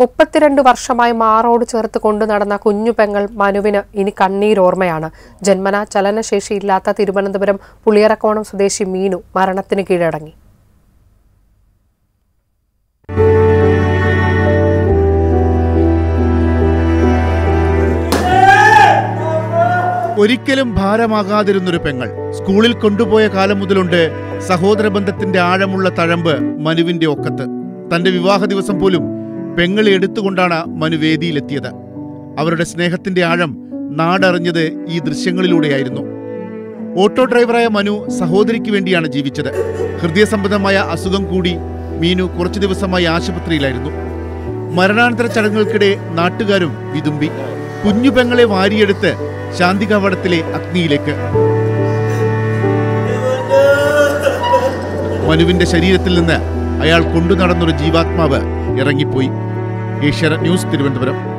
മുപ്പത്തിരണ്ട് വർഷമായി മാറോട് ചേർത്ത് കൊണ്ടു നടന്ന കുഞ്ഞു പെങ്ങൾ മനുവിന് ഇനി കണ്ണീരോർമ്മയാണ് ജന്മന ചലനശേഷിയില്ലാത്ത തിരുവനന്തപുരം പുളിയറക്കോണം സ്വദേശി മീനു മരണത്തിന് കീഴടങ്ങി ഒരിക്കലും ഭാരമാകാതിരുന്നൊരു പെങ്ങൾ സ്കൂളിൽ കൊണ്ടുപോയ കാലം മുതലുണ്ട് സഹോദര ബന്ധത്തിന്റെ ആഴമുള്ള തഴമ്പ് മനുവിന്റെ ഒക്കത്ത് തന്റെ വിവാഹ ദിവസം പോലും പെങ്ങളെ എടുത്തുകൊണ്ടാണ് മനു വേദിയിലെത്തിയത് അവരുടെ സ്നേഹത്തിന്റെ ആഴം നാടറിഞ്ഞത് ഈ ദൃശ്യങ്ങളിലൂടെയായിരുന്നു ഓട്ടോ ഡ്രൈവറായ മനു സഹോദരിക്ക് വേണ്ടിയാണ് ജീവിച്ചത് ഹൃദയസംബന്ധമായ അസുഖം കൂടി മീനു കുറച്ചു ദിവസമായി ആശുപത്രിയിലായിരുന്നു മരണാനന്തര ചടങ്ങുകൾക്കിടെ നാട്ടുകാരും വിതുമ്പി കുഞ്ഞു പെങ്ങളെ വാരിയെടുത്ത് ശാന്തി കവാടത്തിലെ അഗ്നിയിലേക്ക് മനുവിന്റെ ശരീരത്തിൽ നിന്ന് അയാൾ കൊണ്ടു നടന്നൊരു ജീവാത്മാവ് ഇറങ്ങിപ്പോയി ഏഷ്യാനെറ്റ് ന്യൂസ് തിരുവനന്തപുരം